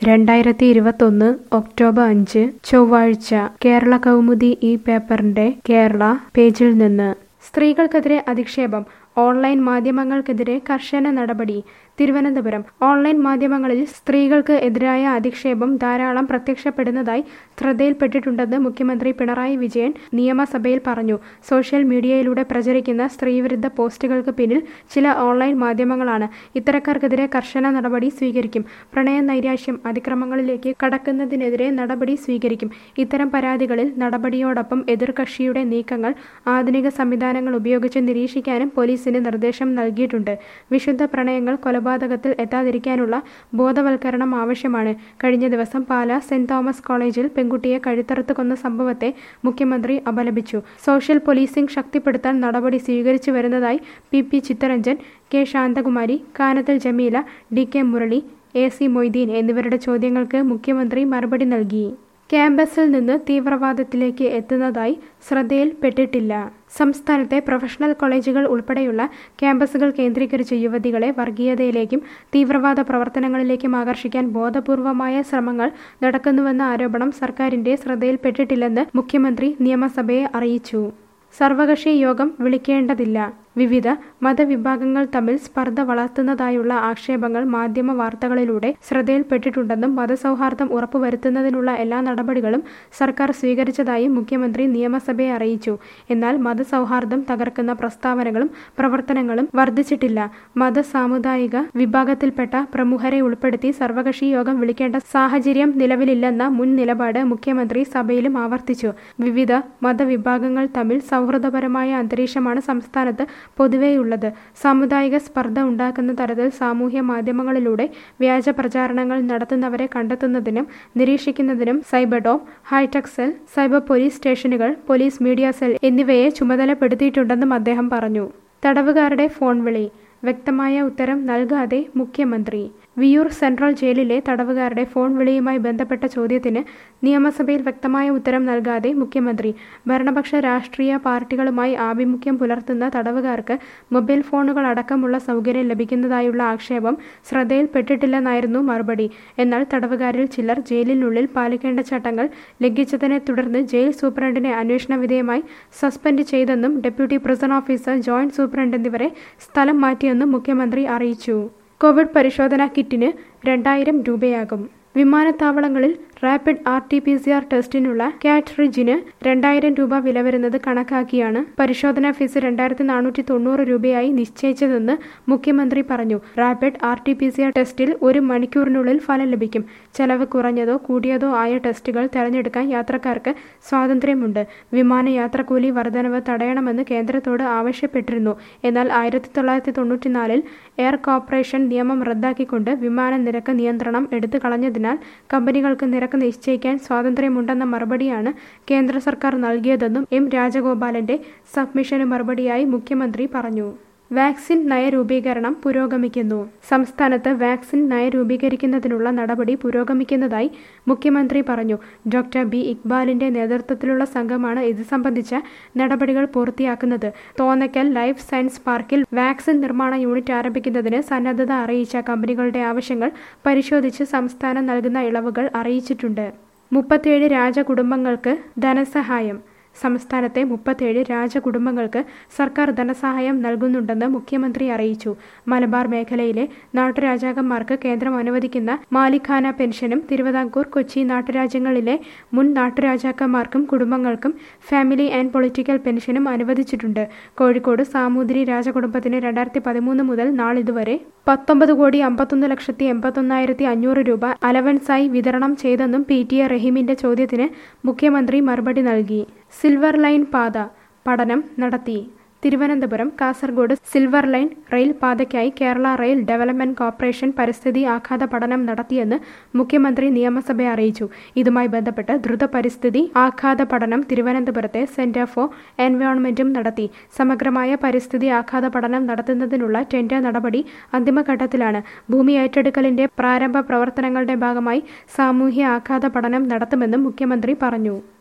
രണ്ടായിരത്തി ഇരുപത്തൊന്ന് ഒക്ടോബർ അഞ്ച് ചൊവ്വാഴ്ച കേരള കൗമുദി ഈ പേപ്പറിന്റെ കേരള പേജിൽ നിന്ന് സ്ത്രീകൾക്കെതിരെ അധിക്ഷേപം ഓൺലൈൻ മാധ്യമങ്ങൾക്കെതിരെ കർശന നടപടി തിരുവനന്തപുരം ഓൺലൈൻ മാധ്യമങ്ങളിൽ സ്ത്രീകൾക്ക് എതിരായ അധിക്ഷേപം ധാരാളം പ്രത്യക്ഷപ്പെടുന്നതായി ശ്രദ്ധയിൽപ്പെട്ടിട്ടുണ്ടെന്ന് മുഖ്യമന്ത്രി പിണറായി വിജയൻ നിയമസഭയിൽ പറഞ്ഞു സോഷ്യൽ മീഡിയയിലൂടെ പ്രചരിക്കുന്ന സ്ത്രീവിരുദ്ധ പോസ്റ്റുകൾക്ക് പിന്നിൽ ചില ഓൺലൈൻ മാധ്യമങ്ങളാണ് ഇത്തരക്കാർക്കെതിരെ കർശന നടപടി സ്വീകരിക്കും പ്രണയ നൈരാശ്യം അതിക്രമങ്ങളിലേക്ക് കടക്കുന്നതിനെതിരെ നടപടി സ്വീകരിക്കും ഇത്തരം പരാതികളിൽ നടപടിയോടൊപ്പം എതിർകക്ഷിയുടെ നീക്കങ്ങൾ ആധുനിക സംവിധാനങ്ങൾ ഉപയോഗിച്ച് നിരീക്ഷിക്കാനും പോലീസിന് നിർദ്ദേശം നൽകിയിട്ടുണ്ട് വിശുദ്ധ പ്രണയങ്ങൾ കൊലപാതകത്തിൽ എത്താതിരിക്കാനുള്ള ബോധവൽക്കരണം ആവശ്യമാണ് കഴിഞ്ഞ ദിവസം പാല സെന്റ് തോമസ് കോളേജിൽ പെൺകുട്ടിയെ കഴുത്തറുത്ത് കൊന്ന സംഭവത്തെ മുഖ്യമന്ത്രി അപലപിച്ചു സോഷ്യൽ പോലീസിംഗ് ശക്തിപ്പെടുത്താൻ നടപടി സ്വീകരിച്ചു വരുന്നതായി P P Chitharanjan K Santhakumari Kanathil Jameela D K Murali A C Moideen എന്നിവരുടെ ചോദ്യങ്ങൾക്ക് മുഖ്യമന്ത്രി മറുപടി നൽകി ക്യാമ്പസിൽ നിന്ന് തീവ്രവാദത്തിലേക്ക് എത്തുന്നതായി ശ്രദ്ധയിൽപ്പെട്ടിട്ടില്ല സംസ്ഥാനത്തെ പ്രൊഫഷണൽ കോളേജുകൾ ഉൾപ്പെടെയുള്ള ക്യാമ്പസുകൾ കേന്ദ്രീകരിച്ച് യുവതികളെ വർഗീയതയിലേക്കും തീവ്രവാദ പ്രവർത്തനങ്ങളിലേക്കും ആകർഷിക്കാൻ ബോധപൂർവമായ ശ്രമങ്ങൾ നടക്കുന്നുവെന്ന ആരോപണം സർക്കാരിന്റെ ശ്രദ്ധയിൽപ്പെട്ടിട്ടില്ലെന്ന് മുഖ്യമന്ത്രി നിയമസഭയെ അറിയിച്ചു സർവകക്ഷി യോഗം വിളിക്കേണ്ടതില്ല വിവിധ മതവിഭാഗങ്ങൾ തമ്മിൽ സ്പർദ്ധ വളർത്തുന്നതായുള്ള ആക്ഷേപങ്ങൾ മാധ്യമ വാർത്തകളിലൂടെ ശ്രദ്ധയിൽപ്പെട്ടിട്ടുണ്ടെന്നും മതസൗഹാർദ്ദം ഉറപ്പുവരുത്തുന്നതിനുള്ള എല്ലാ നടപടികളും സർക്കാർ സ്വീകരിച്ചതായും മുഖ്യമന്ത്രി നിയമസഭയെ അറിയിച്ചു എന്നാൽ മതസൗഹാർദ്ദം തകർക്കുന്ന പ്രസ്താവനകളും പ്രവർത്തനങ്ങളും വർദ്ധിച്ചിട്ടില്ല മത സാമുദായിക വിഭാഗത്തിൽപ്പെട്ട പ്രമുഖരെ ഉൾപ്പെടുത്തി സർവകക്ഷി യോഗം വിളിക്കേണ്ട സാഹചര്യം നിലവിലില്ലെന്ന മുൻ നിലപാട് മുഖ്യമന്ത്രി സഭയിലും ആവർത്തിച്ചു വിവിധ മതവിഭാഗങ്ങൾ തമ്മിൽ സൗഹൃദപരമായ അന്തരീക്ഷമാണ് സംസ്ഥാനത്ത് പൊതുവെയുള്ളത് സാമുദായിക സ്പർദ്ധ ഉണ്ടാക്കുന്ന തരത്തിൽ സാമൂഹ്യ മാധ്യമങ്ങളിലൂടെ വ്യാജ പ്രചാരണങ്ങൾ നടത്തുന്നവരെ കണ്ടെത്തുന്നതിനും നിരീക്ഷിക്കുന്നതിനും cyberdome hi tech cell cyber police സ്റ്റേഷനുകൾ പോലീസ് മീഡിയ സെൽ എന്നിവയെ ചുമതലപ്പെടുത്തിയിട്ടുണ്ടെന്നും അദ്ദേഹം പറഞ്ഞു തടവുകാരുടെ ഫോൺ വിളി വ്യക്തമായ ഉത്തരം നൽകാതെ മുഖ്യമന്ത്രി വിയൂർ സെൻട്രൽ ജയിലിലെ തടവുകാരുടെ ഫോൺ വിളിയുമായി ബന്ധപ്പെട്ട ചോദ്യത്തിന് നിയമസഭയിൽ വ്യക്തമായ ഉത്തരം നൽകാതെ മുഖ്യമന്ത്രി ഭരണപക്ഷ രാഷ്ട്രീയ പാർട്ടികളുമായി ആഭിമുഖ്യം പുലർത്തുന്ന തടവുകാർക്ക് മൊബൈൽ ഫോണുകൾ അടക്കമുള്ള സൗകര്യം ലഭിക്കുന്നതായുള്ള ആക്ഷേപം ശ്രദ്ധയിൽപ്പെട്ടിട്ടില്ലെന്നായിരുന്നു മറുപടി എന്നാൽ തടവുകാരിൽ ചിലർ ജയിലിനുള്ളിൽ പാലിക്കേണ്ട ചട്ടങ്ങൾ ലംഘിച്ചതിനെ തുടർന്ന് ജയിൽ സൂപ്രണ്ടിനെ അന്വേഷണ വിധേയമായി സസ്പെൻഡ് ചെയ്തെന്നും ഡെപ്യൂട്ടി പ്രിസൺ ഓഫീസർ ജോയിന്റ് സൂപ്രണ്ട് എന്നിവരെ സ്ഥലം മാറ്റിയെന്നും മുഖ്യമന്ത്രി അറിയിച്ചു കോവിഡ് പരിശോധനാ കിറ്റിന് രണ്ടായിരം രൂപയാകും വിമാനത്താവളങ്ങളിൽ rapid R T P C R ടെസ്റ്റിനുള്ള കാറ്റ്രിഡ്ജിന് രണ്ടായിരം രൂപ വില വരുന്നത് കണക്കാക്കിയാണ് പരിശോധനാ ഫീസ് രണ്ടായിരത്തി നാനൂറ്റി തൊണ്ണൂറ് രൂപയായി നിശ്ചയിച്ചതെന്ന് മുഖ്യമന്ത്രി പറഞ്ഞു rapid R T P C R ടെസ്റ്റിൽ ഒരു മണിക്കൂറിനുള്ളിൽ ഫലം ലഭിക്കും ചെലവ് കുറഞ്ഞതോ കൂടിയതോ ആയ ടെസ്റ്റുകൾ തിരഞ്ഞെടുക്കാൻ യാത്രക്കാർക്ക് സ്വാതന്ത്ര്യമുണ്ട് വിമാനയാത്രക്കൂലി വർധനവ് തടയണമെന്ന് കേന്ദ്രത്തോട് ആവശ്യപ്പെട്ടിരുന്നു എന്നാൽ ആയിരത്തി തൊള്ളായിരത്തി തൊണ്ണൂറ്റിനാലിൽ എയർ കോർപ്പറേഷൻ നിയമം റദ്ദാക്കിക്കൊണ്ട് വിമാന നിരക്ക് നിയന്ത്രണം എടുത്തു കളഞ്ഞതിനാൽ കമ്പനികൾക്ക് നിരക്ക് നിശ്ചയിക്കാൻ സ്വാതന്ത്ര്യമുണ്ടെന്ന മറുപടിയാണ് കേന്ദ്ര സർക്കാർ നൽകിയതെന്നും എം രാജഗോപാലന്റെ സബ്മിഷന് മറുപടിയായി മുഖ്യമന്ത്രി പറഞ്ഞു വാക്സിൻ നയരൂപീകരണം പുരോഗമിക്കുന്നു സംസ്ഥാനത്ത് വാക്സിൻ നയരൂപീകരിക്കുന്നതിനുള്ള നടപടി പുരോഗമിക്കുന്നതായി മുഖ്യമന്ത്രി പറഞ്ഞു ഡോക്ടർ ബി ഇക്ബാലിന്റെ നേതൃത്വത്തിലുള്ള സംഘമാണ് ഇത് സംബന്ധിച്ച നടപടികൾ പൂർത്തിയാക്കുന്നത് തോന്നക്കൽ ലൈഫ് സയൻസ് പാർക്കിൽ വാക്സിൻ നിർമ്മാണ യൂണിറ്റ് ആരംഭിക്കുന്നതിന് സന്നദ്ധത അറിയിച്ച കമ്പനികളുടെ ആവശ്യങ്ങൾ പരിശോധിച്ച് സംസ്ഥാനം നൽകുന്ന ഇളവുകൾ അറിയിച്ചിട്ടുണ്ട് മുപ്പത്തിയേഴ് രാജകുടുംബങ്ങൾക്ക് ധനസഹായം സംസ്ഥാനത്തെ മുപ്പത്തേഴ് രാജകുടുംബങ്ങൾക്ക് സർക്കാർ ധനസഹായം നൽകുന്നുണ്ടെന്ന് മുഖ്യമന്ത്രി അറിയിച്ചു മലബാർ മേഖലയിലെ നാട്ടുരാജാക്കന്മാർക്ക് കേന്ദ്രം അനുവദിക്കുന്ന മാലിഖാന പെൻഷനും തിരുവിതാംകൂർ കൊച്ചി നാട്ടുരാജ്യങ്ങളിലെ മുൻ നാട്ടുരാജാക്കന്മാർക്കും കുടുംബങ്ങൾക്കും ഫാമിലി ആൻഡ് പൊളിറ്റിക്കൽ പെൻഷനും അനുവദിച്ചിട്ടുണ്ട് കോഴിക്കോട് സാമൂതിരി രാജകുടുംബത്തിന് രണ്ടായിരത്തി പതിമൂന്ന് മുതൽ നാളിതുവരെ പത്തൊമ്പത് കോടി അമ്പത്തൊന്ന് ലക്ഷത്തി എൺപത്തൊന്നായിരത്തി അഞ്ഞൂറ് രൂപ അലവൻസായി വിതരണം ചെയ്തെന്നും പി ടി എ റഹീമിന്റെ ചോദ്യത്തിന് മുഖ്യമന്ത്രി മറുപടി നൽകി സിൽവർ ലൈൻ പാത പഠനം നടത്തി Thiruvananthapuram Kasaragod silver line rail പാതയ്ക്കായി കേരള റെയിൽ ഡെവലപ്മെന്റ് കോർപ്പറേഷൻ പരിസ്ഥിതി ആഘാത പഠനം നടത്തിയെന്ന് മുഖ്യമന്ത്രി നിയമസഭയെ അറിയിച്ചു ഇതുമായി ബന്ധപ്പെട്ട് ദ്രുത പരിസ്ഥിതി ആഘാത പഠനം തിരുവനന്തപുരത്തെ സെന്റർ ഫോർ എൻവയോൺമെന്റും നടത്തി സമഗ്രമായ പരിസ്ഥിതി ആഘാത പഠനം നടത്തുന്നതിനുള്ള ടെൻഡർ നടപടി അന്തിമഘട്ടത്തിലാണ് ഭൂമി ഏറ്റെടുക്കലിന്റെ പ്രാരംഭ പ്രവർത്തനങ്ങളുടെ ഭാഗമായി സാമൂഹ്യ ആഘാത പഠനം നടത്തുമെന്നും മുഖ്യമന്ത്രി പറഞ്ഞു